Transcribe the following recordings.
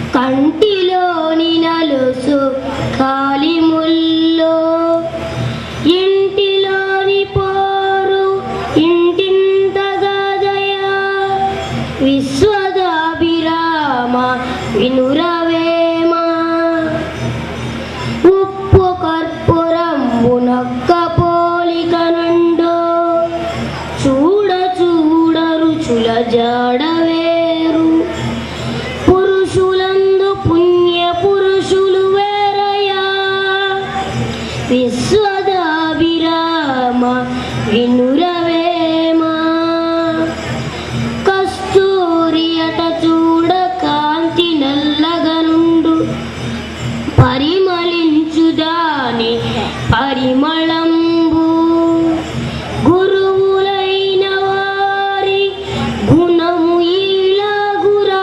కంటిలోని నలుసు కాలి ముల్లో ఇంటిలోని పోరు ఇంటింతగాదయా విశ్వదాభిరామ వినురవేమ ఉప్పు కర్పూరంబు నొక్క పోలిక నుండు చూడ చూడ రుచుల జాడవేరు పురుషులందు పుణ్య పురుషులు వేరయా విశ్వదాభిరామ వినురవేమ కస్తూరి అట చూడ కాంతి నల్లగనుండు పరిమళించు దాని పరిమళంబు గురువులైన వారి గుణము ఈలాగురా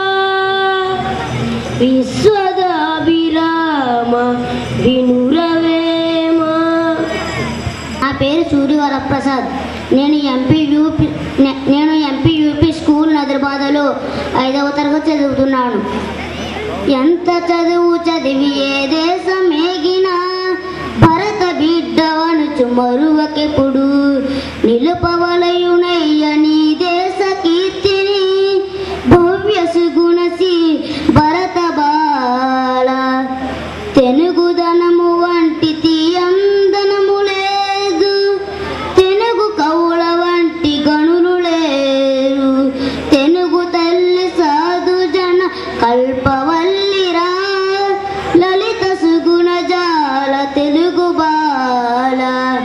విశ్వదాభిరామ వినురవేమ నా పేరు సూర్యవరప్రసాద్ నేను ఎంపీ యూపీ నే- నేను ఎంపీ యూపీ స్కూల్ నదిబాదలో ఐదవ తరగతి చదువుతున్నాను ఎంత చదువు చదివి ఏ దేశం ఏగినా భరత బిడ్డవనుచు మరువకెప్పుడు నిలుపవలయునయ్య నీ దేశ కీర్తిని భవ్య సుగుణసి భరత బాల తెనుగుదనము వంటి తీయందనము లేదు తెనుగు కవుల వంటి గణులు లేరు తెనుగు తల్లి సాధు జన కల్పవల్లిరా లలిత సుగుణ జాల తెలుగు బాల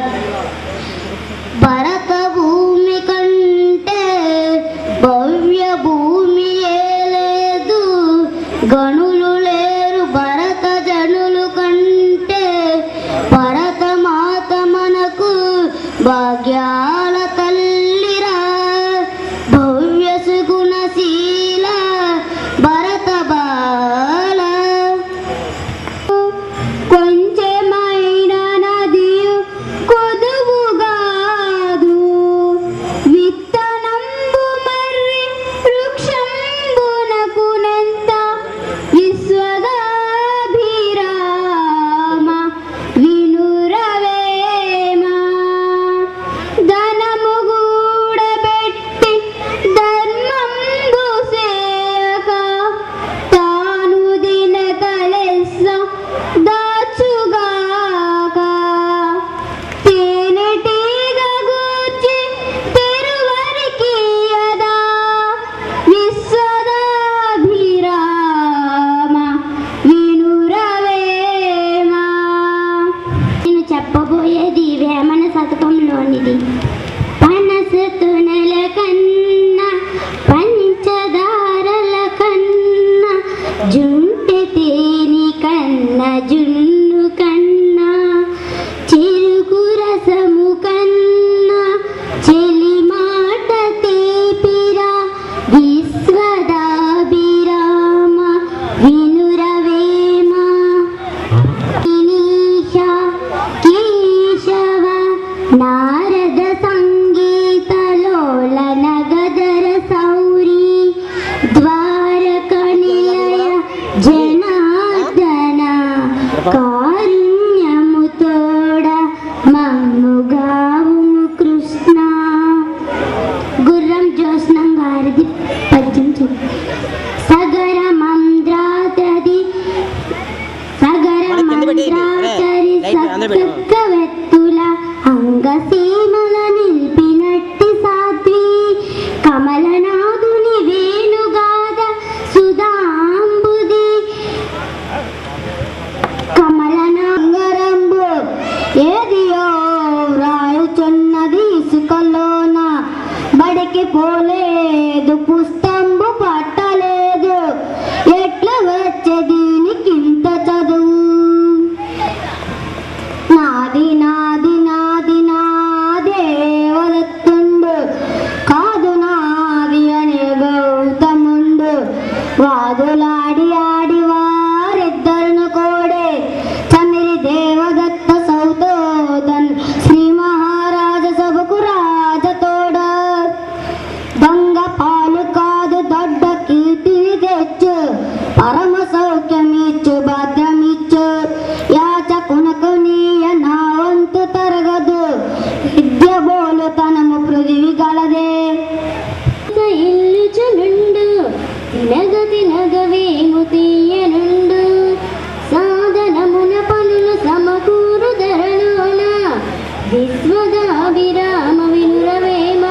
భరత భూమి కంటే భవ్య భూమి ఏ లేదు గణులు లేరు భరత జనులు కంటే భరత మాత మనకు భాగ్యాల తల్లిరా భవ్య సుగుణశీల భరత బాల కొంచెమైన నదియు కొదువుగాదు విత్తనంబు మర్రి వృక్షంబునకునెంత విశ్వదాభిరామ వినురవేమ ధనము గూడబెట్టి ధర్మంబు సేయక తాను దినకలెస్స దాచుగాక తేనెటీగ గూర్చి తెరువరికియదా విశ్వదాభిరామ వినురవేమ నేను చెప్పబోయేది వేమన శతకంలోనిది పనసు తునల కన్నా పంచదారల కన్నా జుంటె తేని కన్నా జున్ను కన్నా చెరుకు రసము కన్నా చెలి మాట తేపిరా విశ్వదాభిరామ వినురవేమ గిరీశ కేశవ నారద సంగీతలోల నగదర సౌరి ద్వారక నిలయ జనార్దన కారుణ్యము తోడ మమ్ముగావు కృష్ణ గుర్రం జ్యోత్స్నం గారిది పద్యం చెప్పు సగర మంద్రాతది సగర మంద్రాచరి సత్కవెత్తుల అంగసీమల నిలిపినట్టి సాధ్వి కమలనాథుని వేణుగాద సుధాంబుది కమలనాంగరంబు ఏదియో వ్రాయుచున్నది ఇసుకలోన బడికి పోలేదు పుస్తంబు పట్టలేదు ఎట్లా వచ్చే దీనికింత చదువు నాది నాది నాది నాదేవదత్తుండు కాదు నాది అనే గౌతముండు వాదులాడి ఆడి వారిద్దరును కోడే చమిరి దేవదత్త సౌతోదన్ శ్రీ మహారాజ సభకు రాజతోడ దొంగ పాలు కాదు దొడ్డ కీర్తిని తెచ్చు పరమ సౌ తినగవేము తీయనుండు సాధనమున పనులు సమకూరు ధరలోన విశ్వదాభిరామ వినురవేమ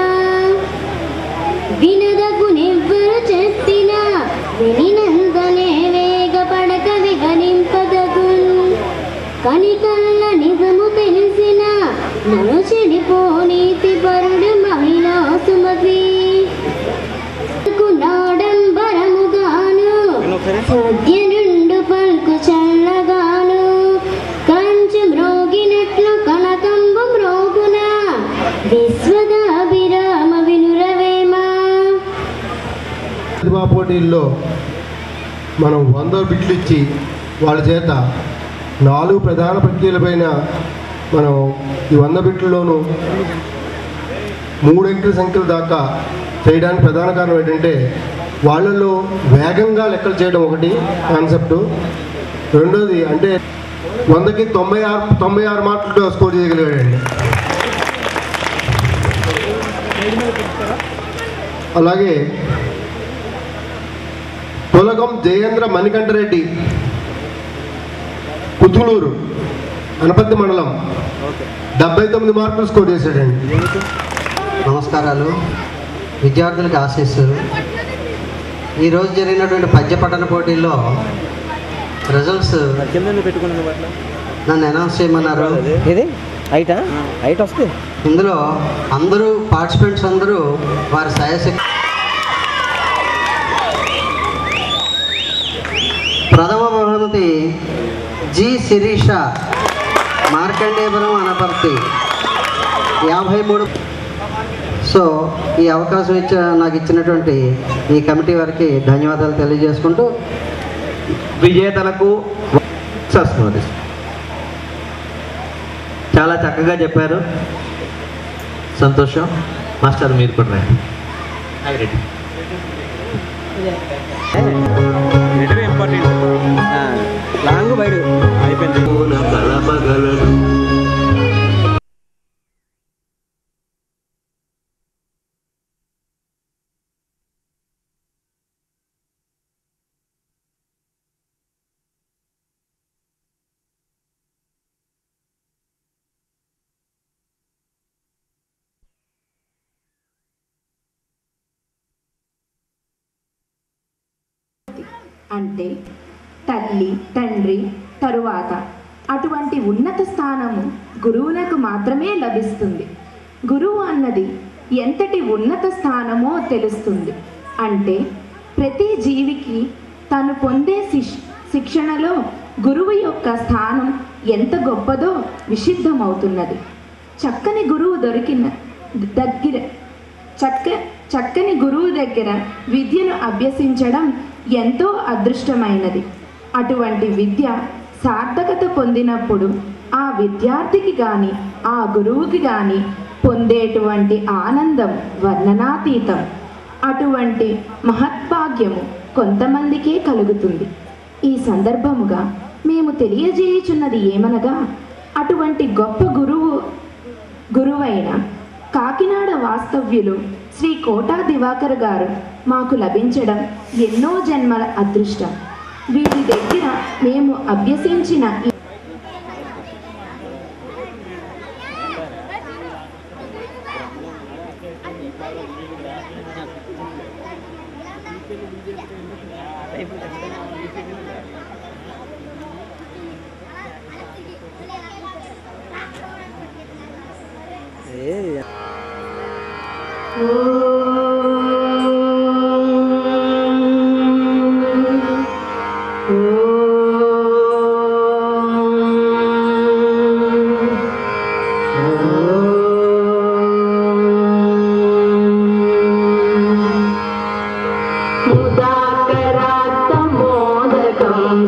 వినదకు నివ్వరు చెప్పిన వినినందనే వేగపడక విగనింపదగు కనికల్ల నిజము తెలిసిన నను చెడిపోనీతి పరుడు మహిళా సుమతి నాడంబరముగాను సద్య నుండు పల్కు చల్లగాను కంచు మ్రోగినట్లు కనకంబు మ్రోగున విశ్వదాభిరామ వినురవేమా ప్రతిభా పోటీల్లో మనం వంద బిట్లు ఇచ్చి వాళ్ళ చేత నాలుగు ప్రధాన ప్రక్రియలపైన మనం ఈ వంద బిట్లలోనూ మూడు అంకెల సంఖ్యల దాకా చేయడానికి ప్రధాన కారణం ఏంటంటే వాళ్ళల్లో వేగంగా లెక్కలు చేయడం ఒకటి కాన్సెప్ట్ రెండోది అంటే వందకి తొంభై ఆరు తొంభై ఆరు మార్కులతో స్కోర్ చేయగలిగాడండి అలాగే పులగం జయేంద్ర మణికంఠరెడ్డి పుత్తులూరు అనపత్తి మండలం డెబ్బై తొమ్మిది మార్కులు స్కోర్ చేశాడండి నమస్కారాలు విద్యార్థులకు ఆశీస్సులు ఈరోజు జరిగినటువంటి పద్య పఠన పోటీల్లో రిజల్ట్స్ కింద పెట్టుకున్నాను అట్లా నన్ను అనౌన్స్ చేయమన్నారు ఇది హైటా హైట్ వస్తే ఇందులో అందరూ పార్టిసిపెంట్స్ అందరూ వారి సాయశక్తి ప్రథమ బహుమతి జి శిరీష మార్కండేపురం అనపర్తి యాభై మూడు సో ఈ అవకాశం ఇచ్చ నాకు ఇచ్చినటువంటి ఈ కమిటీ వారికి ధన్యవాదాలు తెలియజేసుకుంటూ విజేతలకు సస్మతి చాలా చక్కగా చెప్పారు సంతోషం మాస్టర్ మీరు కూడా రండి నాగిరెడ్డి రిటర్న్ ఇంపార్టెంట్ లాంగ్ బయట అయిపోయింది కలపగలడు అంటే తల్లి తండ్రి తరువాత అటువంటి ఉన్నత స్థానము గురువులకు మాత్రమే లభిస్తుంది గురువు అన్నది ఎంతటి ఉన్నత స్థానమో తెలుస్తుంది అంటే ప్రతి జీవికి తను పొందే శిష్ శిక్షణలో గురువు యొక్క స్థానం ఎంత గొప్పదో విషిద్ధమవుతున్నది చక్కని గురువు దొరికిన దగ్గర చక్క చక్కని గురువు దగ్గర విద్యను అభ్యసించడం ఎంతో అదృష్టమైనది అటువంటి విద్య సార్థకత పొందినప్పుడు ఆ విద్యార్థికి కానీ ఆ గురువుకి కానీ పొందేటువంటి ఆనందం వర్ణనాతీతం అటువంటి మహత్భాగ్యము కొంతమందికే కలుగుతుంది ఈ సందర్భముగా మేము తెలియజేయుచున్నది ఏమనగా అటువంటి గొప్ప గురువు గురువైన కాకినాడ వాస్తవ్యులు శ్రీ కోటా దివాకర్ గారు మాకు లభించడం ఎన్నో జన్మల అదృష్టం వీరి దగ్గర మేము అభ్యసించిన ఈ ముదాకరాత్త మోదకం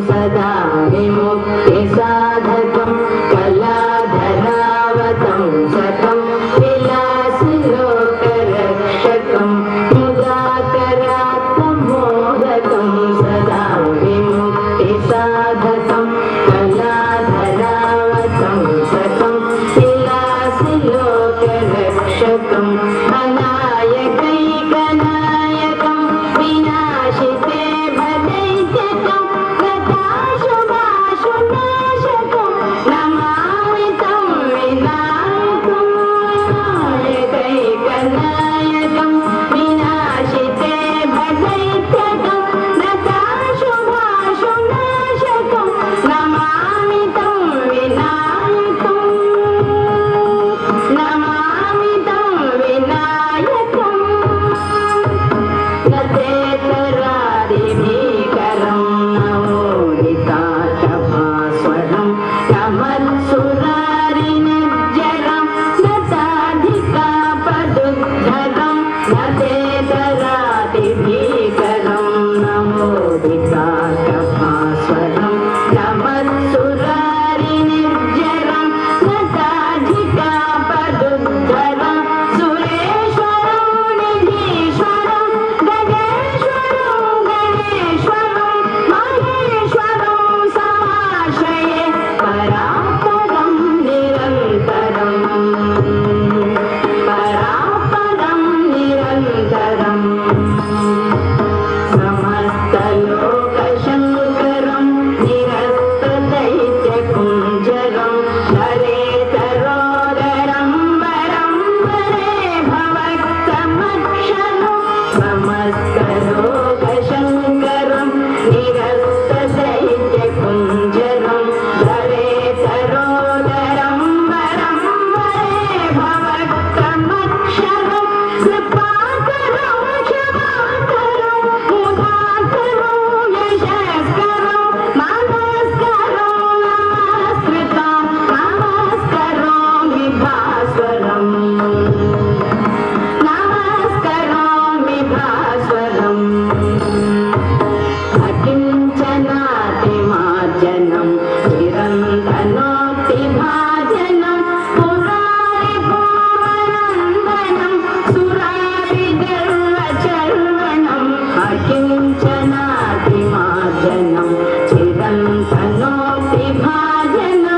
भाजनं चिरन्तनोऽपि भाजनं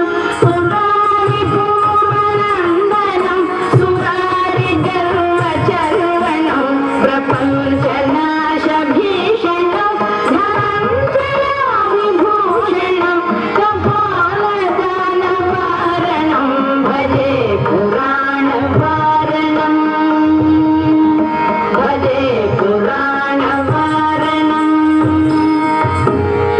पुरारिपूर्वनन्दनं सुरारिगर्वचर्वणं प्रपञ्चनाशभीषणं धनञ्जयाविभूषणं कपालदानवारणं भजे पुराणवारणम् भजे पुराणवारणम्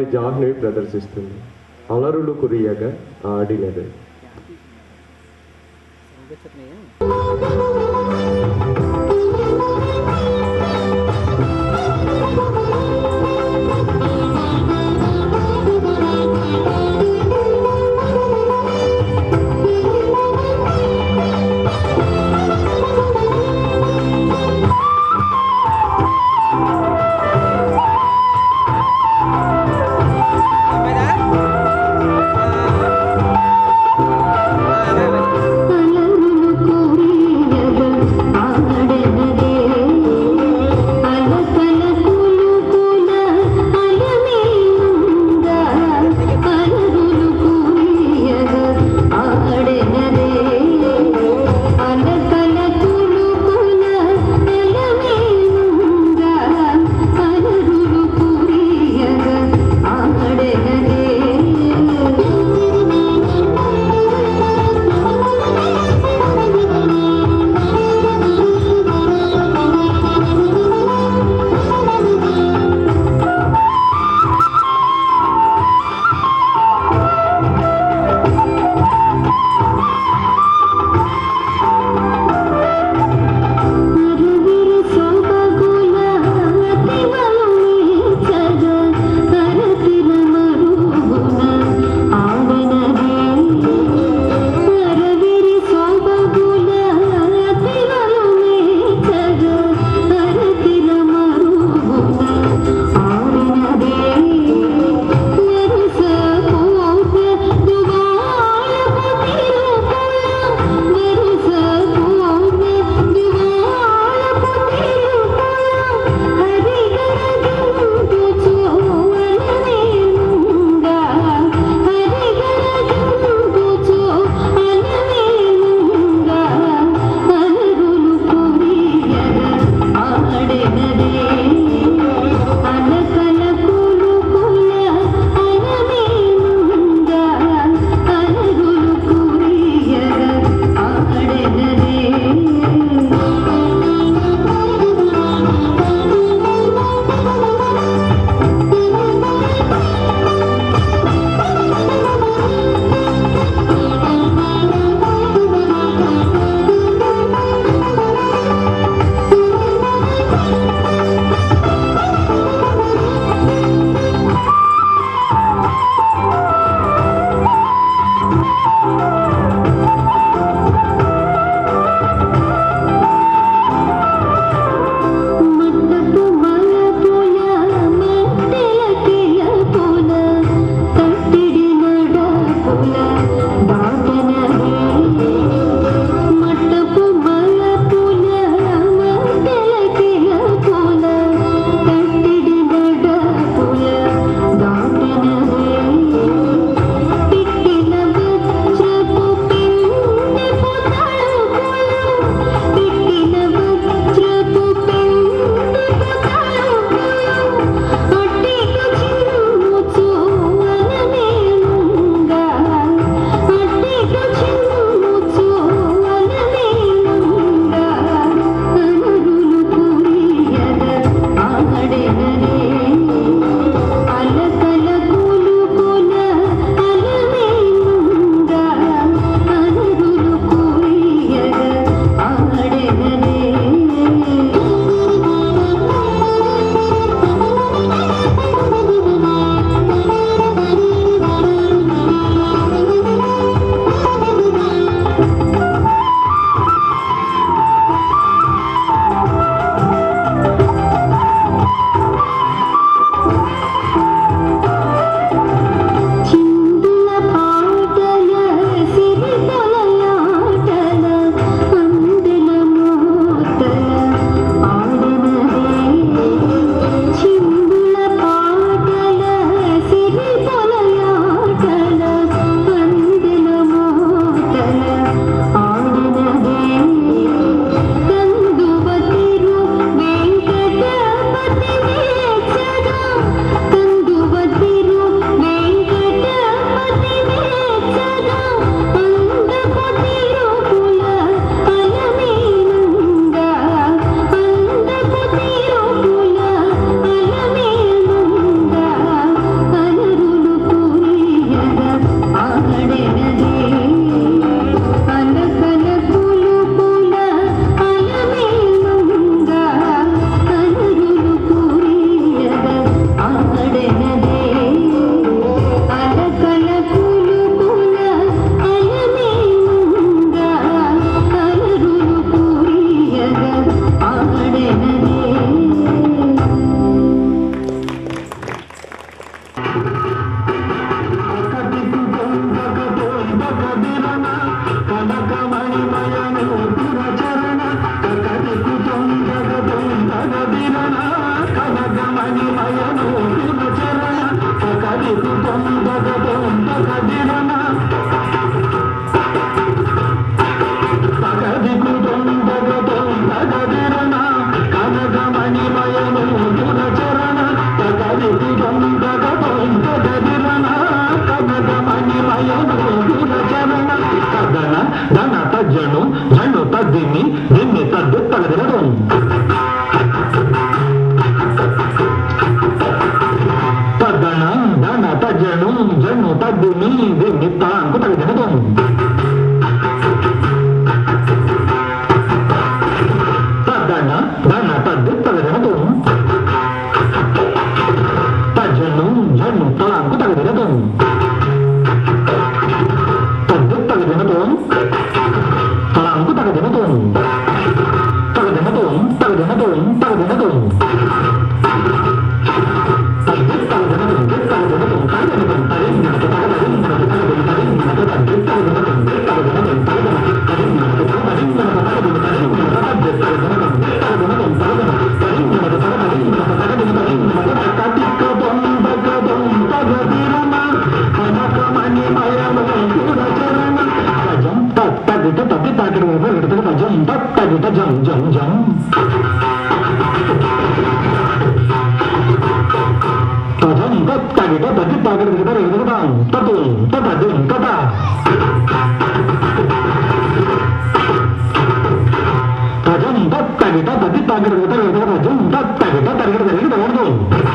వారి జాహ్నవి ప్రదర్శిస్తుంది అలరులు కురియగా ఆడినది అలరులు కురియగా ధన తద్దు తగదనదు తజ్జను జన్ను తలాంకు తగదనదు తద్దు తగదనదు తలాంకు తగదనదు తగదనదు తగదనదు తగదనదు తద్దు తగదనదు తగదనదు తగదనదు తగదనదు తగదనదు తగ్గిట తగ్గి తాకిడి ఎడతగ జం తగ్గిట జం జం జం తజం తగ్గిట తగ్గి తాకిడి ఎడతగ తదు తదు తద తజం తగ్గిట తగ్గి తాకిడి ఎడతగ జం తగ్గిట తరిగిట తరిగిట తగదు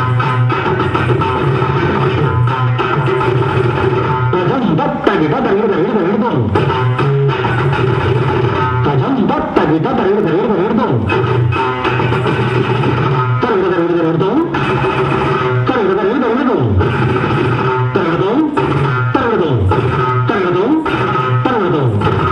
తజం తగ్గిట తరిగిట తరిగిట తగదు తజం తగ్గిట తరిగిట తరిగిట తగదు తరిగిట తరిగిట తగదు తరిగిట తరిగిట తగదు తగదు తగదు తగదు తగదు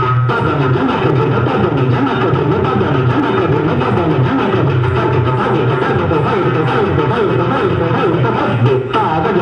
తగన జనక జన తగన జనక జన తగన జనక జన తగన జనక తగన తగన తగన తగన తగన తగన తగన తగన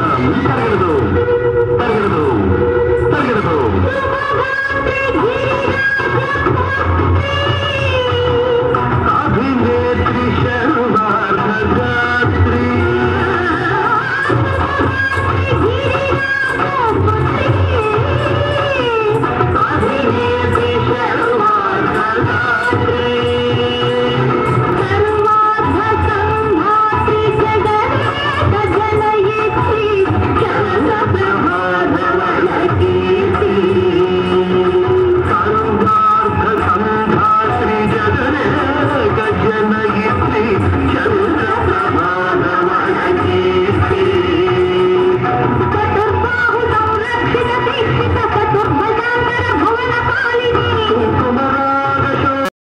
పరిగెడదు పరిగెడదు